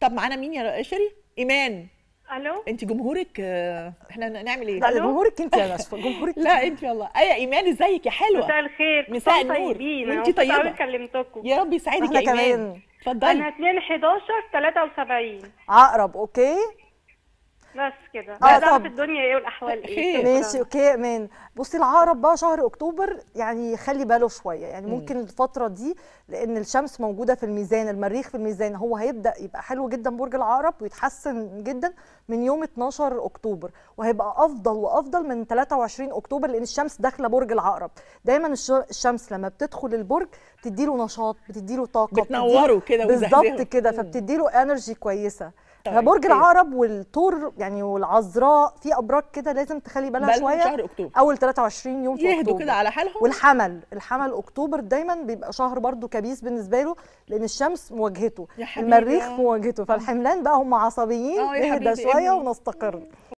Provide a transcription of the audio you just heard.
طب معانا مين يا شيري ايمان الو انت جمهورك آه، احنا نعمل ايه لا ألو؟ جمهورك انت يا نشفى جمهورك لا انت والله ايه ايمان ازيك يا حلوه مساء الخير كل مساء سنة النور. طيبين وانتي أنا مبسوطة طيبة. أوي كلمتكم يا رب يسعدك احنا يا ايمان كمان اتفضلي انا 2 11 73 عقرب اوكي بس كده آه، لا طب. تعرف الدنيا ايه والاحوال ايه خير. شكراً. ماشي اوكي يا امان بصي العقرب بقى شهر اكتوبر يعني خلي باله شويه يعني ممكن الفتره دي لان الشمس موجوده في الميزان المريخ في الميزان هو هيبدا يبقى حلو جدا برج العقرب ويتحسن جدا من يوم 12 اكتوبر وهيبقى افضل وافضل من 23 اكتوبر لان الشمس داخله برج العقرب دايما الش- الشمس لما بتدخل البرج بتديله نشاط بتديله طاقه بتنوره كده بالظبط وتزهزهه. كده مم. فبتديله انرجي كويسه طيب، فبرج خير. العقرب والثور يعني والعذراء في ابراج كده لازم تخلي بالها بالهم شويه شهر اكتوبر اول 23 يوم في يهدوا اكتوبر كده على حالهم والحمل الحمل اكتوبر دايما بيبقى شهر برضو كبيس بالنسبه له لان الشمس مواجهته يا حبيبي المريخ آه. مواجهته فالحملان بقى هم عصبيين آه يا نهدى حبيبي شويه ابني. ونستقر